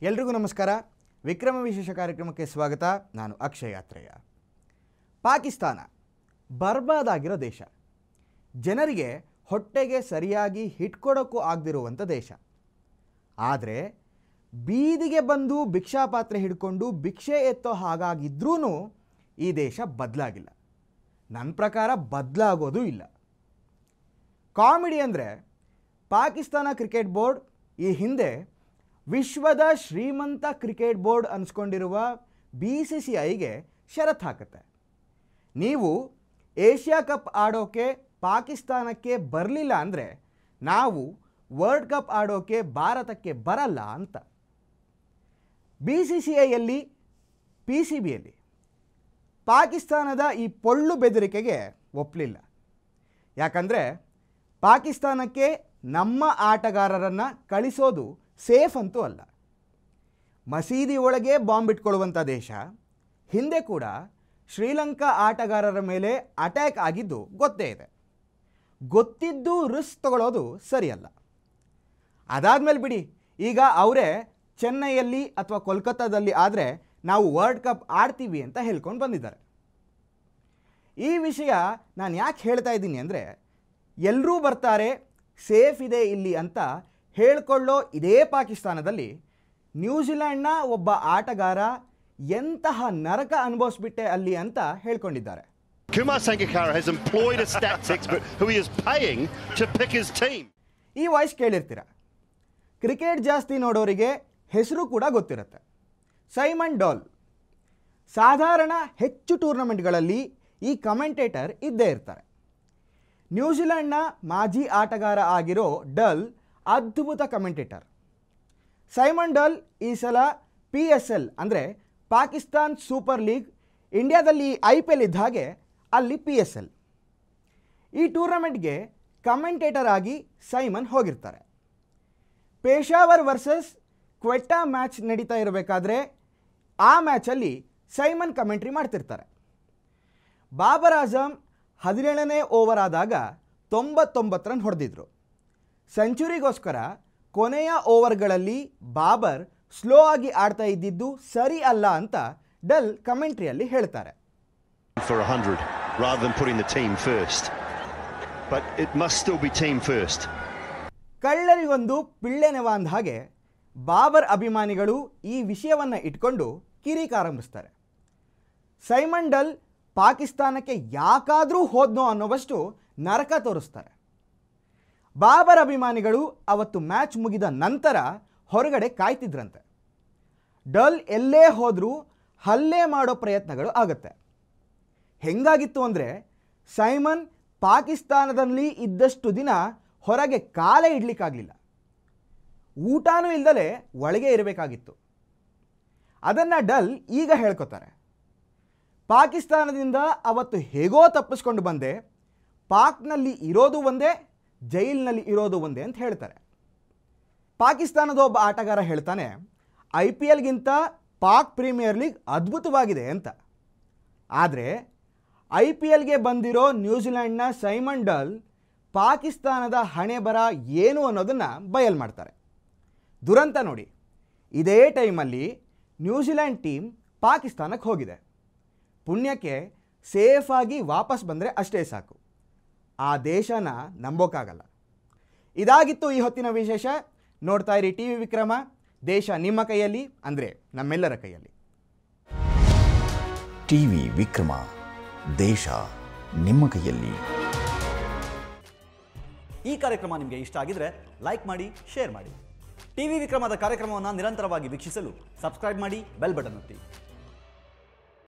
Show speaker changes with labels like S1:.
S1: ಎಲ್ರಿಗೂ ನಮಸ್ಕಾರ ವಿಕ್ರಮ ವಿಶೇಷ ಕಾರ್ಯಕ್ರಮಕ್ಕೆ ಸ್ವಾಗತ ನಾನು ಅಕ್ಷಯ ಯಾತ್ರೆಯ ಪಾಕಿಸ್ತಾನ ಬರ್ಬಾದಾಗಿರೋ ದೇಶ ಜನರಿಗೆ ಹೊಟ್ಟೆಗೆ ಸರಿಯಾಗಿ ಹಿಟ್ಕೊಡೋಕ್ಕೂ ಆಗದಿರುವಂಥ ದೇಶ ಆದರೆ ಬೀದಿಗೆ ಬಂದು ಭಿಕ್ಷಾಪಾತ್ರೆ ಹಿಡ್ಕೊಂಡು ಭಿಕ್ಷೆ ಎತ್ತೋ ಹಾಗಾಗಿದ್ರೂ ಈ ದೇಶ ಬದಲಾಗಿಲ್ಲ ನನ್ನ ಪ್ರಕಾರ ಬದಲಾಗೋದು ಇಲ್ಲ ಕಾಮಿಡಿ ಅಂದರೆ ಪಾಕಿಸ್ತಾನ ಕ್ರಿಕೆಟ್ ಬೋರ್ಡ್ ಈ ಹಿಂದೆ ವಿಶ್ವದ ಶ್ರೀಮಂತ ಕ್ರಿಕೆಟ್ ಬೋರ್ಡ್ ಅನ್ಸ್ಕೊಂಡಿರುವ ಬಿ ಸಿ ಸಿ ಐಗೆ ಷರತ್ತು ಹಾಕುತ್ತೆ ನೀವು ಏಷ್ಯಾ ಕಪ್ ಆಡೋಕೆ ಪಾಕಿಸ್ತಾನಕ್ಕೆ ಬರಲಿಲ್ಲ ಅಂದರೆ ನಾವು ವರ್ಲ್ಡ್ ಕಪ್ ಆಡೋಕೆ ಭಾರತಕ್ಕೆ ಬರಲ್ಲ ಅಂತ ಬಿ ಸಿ ಸಿ ಐಯಲ್ಲಿ ಪಿ ಸಿ ಬಿಯಲ್ಲಿ ಪಾಕಿಸ್ತಾನದ ಈ ಪೊಳ್ಳು ಬೆದರಿಕೆಗೆ ಒಪ್ಪಲಿಲ್ಲ ಯಾಕಂದರೆ ಪಾಕಿಸ್ತಾನಕ್ಕೆ ನಮ್ಮ ಆಟಗಾರರನ್ನು ಕಳಿಸೋದು ಸೇಫ್ ಅಂತೂ ಅಲ್ಲ ಮಸೀದಿ ಒಳಗೆ ಬಾಂಬ್ ಇಟ್ಕೊಳ್ಳುವಂಥ ದೇಶ ಹಿಂದೆ ಕೂಡ ಶ್ರೀಲಂಕಾ ಆಟಗಾರರ ಮೇಲೆ ಅಟ್ಯಾಕ್ ಆಗಿದ್ದು ಗೊತ್ತೇ ಇದೆ ಗೊತ್ತಿದ್ದು ರಿಸ್ಕ್ ತಗೊಳ್ಳೋದು ಸರಿಯಲ್ಲ ಅದಾದಮೇಲೆ ಬಿಡಿ ಈಗ ಅವರೇ ಚೆನ್ನೈಯಲ್ಲಿ ಅಥವಾ ಕೋಲ್ಕತ್ತಾದಲ್ಲಿ ಆದರೆ ನಾವು ವರ್ಲ್ಡ್ ಕಪ್ ಆಡ್ತೀವಿ ಅಂತ ಹೇಳ್ಕೊಂಡು ಬಂದಿದ್ದಾರೆ ಈ ವಿಷಯ ನಾನು ಯಾಕೆ ಹೇಳ್ತಾ ಇದ್ದೀನಿ ಅಂದರೆ ಎಲ್ಲರೂ ಬರ್ತಾರೆ ಸೇಫ್ ಇದೆ ಇಲ್ಲಿ ಅಂತ ಹೇಳ್ಕೊಳ್ಳೋ ಇದೇ ಪಾಕಿಸ್ತಾನದಲ್ಲಿ ನ್ಯೂಜಿಲೆಂಡ್ನ ಒಬ್ಬ ಆಟಗಾರ ಎಂತಹ ನರಕ ಅನುಭವಿಸ್ಬಿಟ್ಟೆ ಅಲ್ಲಿ ಅಂತ ಹೇಳ್ಕೊಂಡಿದ್ದಾರೆ
S2: Kumar Sangakkara has employed a stats expert who he is paying to pick his team.
S1: ಈ ವಾಯ್ಸ್ ಕೇಳಿರ್ತೀರ ಕ್ರಿಕೆಟ್ ಜಾಸ್ತಿ ನೋಡೋರಿಗೆ ಹೆಸರು ಕೂಡ ಗೊತ್ತಿರುತ್ತೆ ಸೈಮನ್ ಡಾಲ್ ಸಾಧಾರಣ ಹೆಚ್ಚು ಟೂರ್ನಮೆಂಟ್ಗಳಲ್ಲಿ ಈ ಕಮೆಂಟೇಟರ್ ಇದ್ದೇ ಇರ್ತಾರೆ ನ್ಯೂಜಿಲೆಂಡ್ನ ಮಾಜಿ ಆಟಗಾರ ಆಗಿರೋ ಡಲ್ ಅದ್ಭುತ ಕಮೆಂಟೇಟರ್ ಸೈಮನ್ ಡಲ್ ಈ ಸಲ ಪಿ ಎಸ್ ಎಲ್ ಅಂದರೆ ಪಾಕಿಸ್ತಾನ್ ಸೂಪರ್ ಲೀಗ್ ಇಂಡಿಯಾದಲ್ಲಿ ಐ ಪಿ ಎಲ್ ಇದ್ದ ಹಾಗೆ ಅಲ್ಲಿ ಪಿ ಎಸ್ ಎಲ್ ಈ ಟೂರ್ನಮೆಂಟ್ಗೆ ಕಮೆಂಟೇಟರ್ ಆಗಿ ಸೈಮನ್ ಹೋಗಿರ್ತಾರೆ ಪೇಶಾವರ್ ವರ್ಸಸ್ ಕ್ವೆಟ್ಟಾ ಮ್ಯಾಚ್ ನಡೀತಾ ಇರಬೇಕಾದ್ರೆ ಆ ಮ್ಯಾಚಲ್ಲಿ ಸೈಮನ್ ಕಮೆಂಟ್ರಿ ಮಾಡ್ತಿರ್ತಾರೆ ಬಾಬರ್ ಆಜಮ್ ಹದಿನೇಳನೇ ಓವರ್ ಆದಾಗ ತೊಂಬತ್ತೊಂಬತ್ತು ರನ್ ಹೊಡೆದಿದ್ರು ಸೆಂಚುರಿಗೋಸ್ಕರ ಕೊನೆಯ ಓವರ್ಗಳಲ್ಲಿ ಬಾಬರ್ ಸ್ಲೋ ಆಗಿ ಆಡ್ತಾ ಇದ್ದಿದ್ದು ಸರಿ ಅಲ್ಲ ಅಂತ ಡಲ್ ಕಮೆಂಟ್ರಿಯಲ್ಲಿ ಹೇಳ್ತಾರೆ
S2: For 100 rather than putting the team first. But it must still be team first.
S1: ಕಳ್ಳರಿಗೊಂದು ಪಿಳ್ಳೆನೆವ ಅಂದ ಹಾಗೆ ಬಾಬರ್ ಅಭಿಮಾನಿಗಳು ಈ ವಿಷಯವನ್ನು ಇಟ್ಕೊಂಡು ಕಿರಿಕ್ ಆರಂಭಿಸ್ತಾರೆ ಸೈಮನ್ ಡಲ್ ಪಾಕಿಸ್ತಾನಕ್ಕೆ ಯಾಕಾದರೂ ಹೋದ್ನೋ ಅನ್ನೋವಷ್ಟು ನರಕ ತೋರಿಸ್ತಾರೆ ಬಾಬರ್ ಅಭಿಮಾನಿಗಳು ಅವತ್ತು ಮ್ಯಾಚ್ ಮುಗಿದ ನಂತರ ಹೊರಗಡೆ ಕಾಯ್ತಿದ್ರಂತೆ ಡಲ್ ಎಲ್ಲೇ ಹೋದರೂ ಹಲ್ಲೆ ಮಾಡೋ ಪ್ರಯತ್ನಗಳು ಆಗುತ್ತೆ ಹೆಂಗಾಗಿತ್ತು ಅಂದರೆ ಸೈಮನ್ ಪಾಕಿಸ್ತಾನದಲ್ಲಿ ಇದ್ದಷ್ಟು ದಿನ ಹೊರಗೆ ಕಾಲೇ ಇಡ್ಲಿಕ್ಕಾಗಲಿಲ್ಲ ಊಟನೂ ಇಲ್ಲದಲೇ ಒಳಗೆ ಇರಬೇಕಾಗಿತ್ತು ಅದನ್ನು ಡಲ್ ಈಗ ಹೇಳ್ಕೊತಾರೆ ಪಾಕಿಸ್ತಾನದಿಂದ ಅವತ್ತು ಹೇಗೋ ತಪ್ಪಿಸ್ಕೊಂಡು ಬಂದೆ ಪಾಕ್ನಲ್ಲಿ ಇರೋದು ಒಂದೇ ಜೈಲಿನಲ್ಲಿ ಇರೋದು ಒಂದೇ ಅಂತ ಹೇಳ್ತಾರೆ ಪಾಕಿಸ್ತಾನದ ಒಬ್ಬ ಆಟಗಾರ ಹೇಳ್ತಾನೆ ಐ ಪಿ ಎಲ್ಗಿಂತ ಪಾಕ್ ಪ್ರೀಮಿಯರ್ ಲೀಗ್ ಅದ್ಭುತವಾಗಿದೆ ಅಂತ ಆದರೆ ಐ ಪಿ ಎಲ್ಗೆ ಬಂದಿರೋ ನ್ಯೂಜಿಲೆಂಡ್ನ ಸೈಮನ್ ಡಲ್ ಪಾಕಿಸ್ತಾನದ ಹಣೆ ಬರ ಏನು ಅನ್ನೋದನ್ನು ಬಯಲು ಮಾಡ್ತಾರೆ ದುರಂತ ನೋಡಿ ಇದೇ ಟೈಮಲ್ಲಿ ನ್ಯೂಜಿಲೆಂಡ್ ಟೀಮ್ ಪಾಕಿಸ್ತಾನಕ್ಕೆ ಹೋಗಿದೆ ಪುಣ್ಯಕ್ಕೆ ಸೇಫಾಗಿ ವಾಪಸ್ ಬಂದರೆ ಅಷ್ಟೇ ಸಾಕು ಆ ದೇಶನ ನಂಬೋಕ್ಕಾಗಲ್ಲ ಇದಾಗಿತ್ತು ಈ ಹೊತ್ತಿನ ವಿಶೇಷ ನೋಡ್ತಾ ಇರಿ ಟಿ ವಿ ವಿಕ್ರಮ ದೇಶ ನಿಮ್ಮ ಕೈಯಲ್ಲಿ ಅಂದರೆ ನಮ್ಮೆಲ್ಲರ ಕೈಯಲ್ಲಿ
S3: ಟಿವಿ ವಿಕ್ರಮ ದೇಶ ನಿಮ್ಮ ಕೈಯಲ್ಲಿ
S4: ಈ ಕಾರ್ಯಕ್ರಮ ನಿಮಗೆ ಇಷ್ಟ ಆಗಿದ್ರೆ ಲೈಕ್ ಮಾಡಿ ಶೇರ್ ಮಾಡಿ ಟಿವಿ ವಿಕ್ರಮದ ಕಾರ್ಯಕ್ರಮವನ್ನು ನಿರಂತರವಾಗಿ ವೀಕ್ಷಿಸಲು ಸಬ್ಸ್ಕ್ರೈಬ್ ಮಾಡಿ ಬೆಲ್ ಬಟನ್ ಒತ್ತಿ